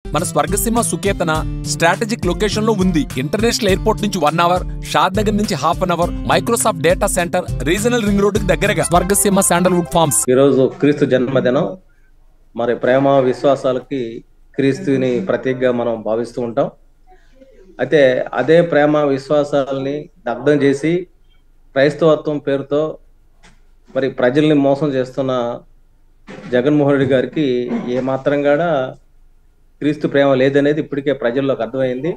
మన స్వర్గసీమ సుకేతన strategic location లో ఉంది ఇంటర్నేషనల్ ఎయిర్పోర్ట్ నుంచి వన్ అవర్ షాద్ నగర్ నుంచి half an hour Microsoft data center regional ring road దగ్గరగా స్వర్గసీమ శాండల్వుడ్ ఫార్మ్స్ ఈరోజు క్రీస్తు జన్మదినం మరి ప్రేమ విశ్వాసాలకి క్రీస్తుని ప్రతీకగా మనం భావిస్తూ ఉంటాం అయితే అదే ప్రేమ విశ్వాసాలని దగ్ధం చేసి క్రైస్తవత్వం పేరుతో మరి ప్రజల్ని మోసం చేస్తున్న జగన్మోహన్ రెడ్డి గారికి ఏ మాత్రం కూడా క్రీస్తు ప్రేమ లేదనేది ఇప్పటికే ప్రజల్లోకి అర్థమైంది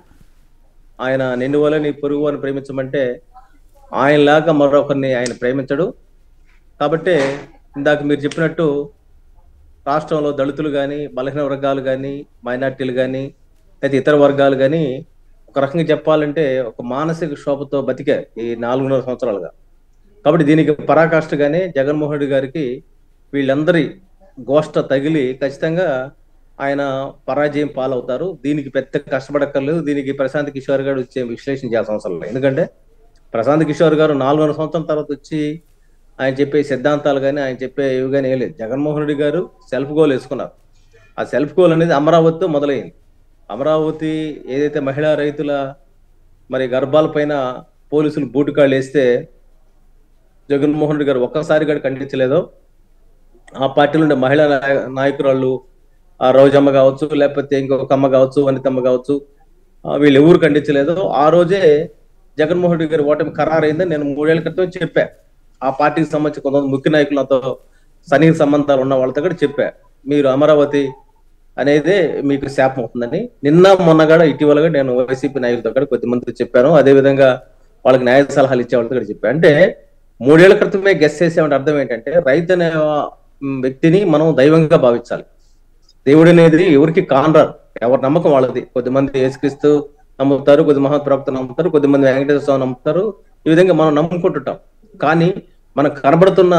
ఆయన నిన్ను వల్ల నీ పొరుగు అని ప్రేమించమంటే ఆయనలాగా మరొకరిని ఆయన ప్రేమించడు కాబట్టి ఇందాక మీరు చెప్పినట్టు రాష్ట్రంలో దళితులు కానీ బలహీన వర్గాలు కానీ మైనార్టీలు కానీ లేదా ఇతర వర్గాలు కానీ ఒక రకంగా చెప్పాలంటే ఒక మానసిక శోభతో బతికే ఈ నాలుగున్నర సంవత్సరాలుగా కాబట్టి దీనికి పరాకాష్ఠగానే జగన్మోహన్ రెడ్డి గారికి వీళ్ళందరి గోష్ట తగిలి ఖచ్చితంగా ఆయన పరాజయం పాలవుతారు దీనికి పెద్ద కష్టపడక్కర్లేదు దీనికి ప్రశాంత్ కిషోర్ గారు వచ్చే విశ్లేషణ చేయాల్సిన అవసరం లేదు ఎందుకంటే ప్రశాంత్ కిషోర్ గారు నాలుగున్నర సంవత్సరం తర్వాత వచ్చి ఆయన చెప్పే సిద్ధాంతాలు కానీ ఆయన చెప్పే ఇవి కానీ ఏం లేదు జగన్మోహన్ రెడ్డి గారు సెల్ఫ్ గోల్ వేసుకున్నారు ఆ సెల్ఫ్ గోల్ అనేది అమరావతితో మొదలైంది అమరావతి ఏదైతే మహిళా రైతుల మరి గర్భాల పైన పోలీసులు బూటుకాళ్ళు వేస్తే జగన్మోహన్ రెడ్డి గారు ఒక్కసారి కూడా ఖండించలేదో ఆ పార్టీలో ఉండే మహిళా నాయ- నాయకురాళ్ళు ఆ రోజమ్మ కావచ్చు లేకపోతే ఇంకొక అమ్మ కావచ్చు వనితమ్మ కావచ్చు ఆ వీళ్ళు ఎవరు ఖండించలేదో ఆ రోజే జగన్మోహన్ రెడ్డి గారి ఓటమి ఖరారైందని నేను మూడేళ్ల క్రితం చెప్పా ఆ పార్టీకి సంబంధించి కొంతమంది ముఖ్య నాయకులతో సన్నిహిత సంబంధాలు ఉన్న వాళ్ళతో కూడా చెప్పా మీరు అమరావతి అనేదే మీకు శాపం అవుతుందని నిన్న మొన్న కూడా ఇటీవల కూడా నేను వైసీపీ నాయకులతో కూడా కొద్దిమంది చెప్పాను అదే విధంగా వాళ్ళకి న్యాయ సలహాలు ఇచ్చే వాళ్ళతో కూడా చెప్పాను అంటే మూడేళ్ల క్రితమే గెస్ చేసామంటే అర్థం ఏంటంటే రైతు అనే ఉమ్, వ్యక్తిని మనం దైవంగా భావించాలి దేవుడు అనేది ఎవరికి కానరారు ఎవరి నమ్మకం వాళ్ళది కొద్దిమంది యేసుక్రీస్తు నమ్ముతారు కొద్ది మహాప్రవక్త నమ్ముతారు కొద్దిమంది వెంకటేశ్వర స్వామి నమ్ముతారు ఈ విధంగా మనం నమ్ముకుంటుంటాం కానీ మనకు కనబడుతున్న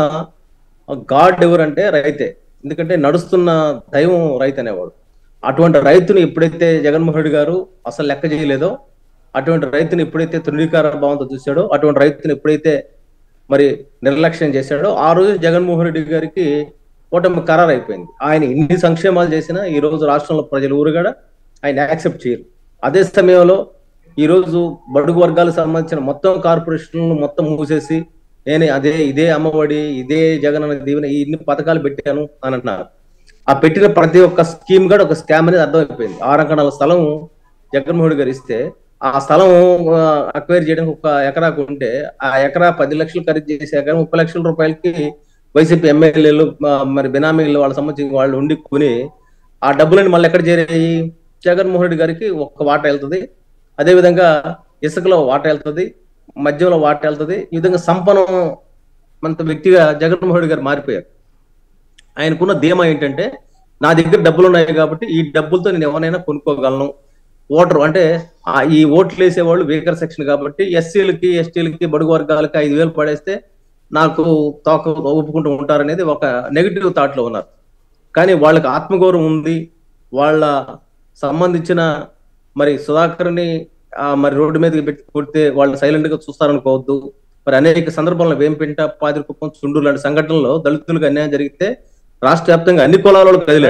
గాడ్ ఎవరంటే రైతే ఎందుకంటే నడుస్తున్న దైవం రైతు అనేవాడు అటువంటి రైతుని ఎప్పుడైతే జగన్మోహన్ రెడ్డి గారు అసలు లెక్క చేయలేదో అటువంటి రైతుని ఎప్పుడైతే తృణీకార భావంతో చూశాడో అటువంటి రైతుని ఎప్పుడైతే మరి నిర్లక్ష్యం చేశాడో ఆ రోజు జగన్మోహన్ రెడ్డి గారికి ఓటమి ఖరారు అయిపోయింది ఆయన ఇన్ని సంక్షేమాలు చేసినా ఈ రోజు రాష్ట్రంలో ప్రజలు ఊరుగడ ఆయన యాక్సెప్ట్ చేయరు అదే సమయంలో ఈ రోజు బడుగు వర్గాలకు సంబంధించిన మొత్తం కార్పొరేషన్లు మొత్తం మూసేసి నేను అదే ఇదే అమ్మఒడి ఇదే జగన్ అనే దీవెన ఈ ఇన్ని పథకాలు పెట్టాను అని అంటున్నారు ఆ పెట్టిన ప్రతి ఒక్క స్కీమ్ కూడా ఒక స్కామ్ అనేది అర్థమైపోయింది ఆరు అంకణాల స్థలం జగన్మోహన్ రెడ్డి గారు ఇస్తే ఆ స్థలం అక్వైర్ చేయడానికి ఒక ఎకరా ఉంటే ఆ ఎకరా పది లక్షలు ఖరీదు చేసే ఎకరా ముప్పై లక్షల రూపాయలకి వైసీపీ ఎమ్మెల్యేలు మరి బినామీలు వాళ్ళ సంబంధించిన వాళ్ళు ఉండి కొని ఆ డబ్బులని మళ్ళీ ఎక్కడ చేరాయి జగన్మోహన్ రెడ్డి గారికి ఒక్క వాట వెళ్తుంది అదే విధంగా ఇసుకలో వాట వెళ్తుంది మద్యంలో వాట వెళ్తుంది ఈ విధంగా సంపన్నం అంత వ్యక్తిగా జగన్మోహన్ రెడ్డి గారు మారిపోయారు ఆయనకున్న ధీమా ఏంటంటే నా దగ్గర డబ్బులు ఉన్నాయి కాబట్టి ఈ డబ్బులతో నేను ఎవరైనా కొనుక్కోగలను ఓటర్ అంటే ఆ ఈ ఓట్లు వేసేవాళ్ళు వీకర్ సెక్షన్ కాబట్టి ఎస్సీలకి ఎస్టీలకి బడుగు వర్గాలకి ఐదు వేలు పడేస్తే నాకు తోక ఒప్పుకుంటూ ఉంటారనేది ఒక నెగిటివ్ థాట్ లో ఉన్నారు కానీ వాళ్ళకి ఆత్మగౌరవం ఉంది వాళ్ళ సంబంధించిన మరి సుధాకర్ని ఆ, మరి రోడ్డు మీదకి పెట్టి కొడితే వాళ్ళు సైలెంట్ గా చూస్తారనుకోవద్దు మరి అనేక సందర్భాల్లో వేంపెంట పాదిరికుప్పం చుండూరు లాంటి సంఘటనలో దళితులకు అన్యాయం జరిగితే రాష్ట్ర వ్యాప్తంగా అన్ని కులాల వాళ్ళు కదిలే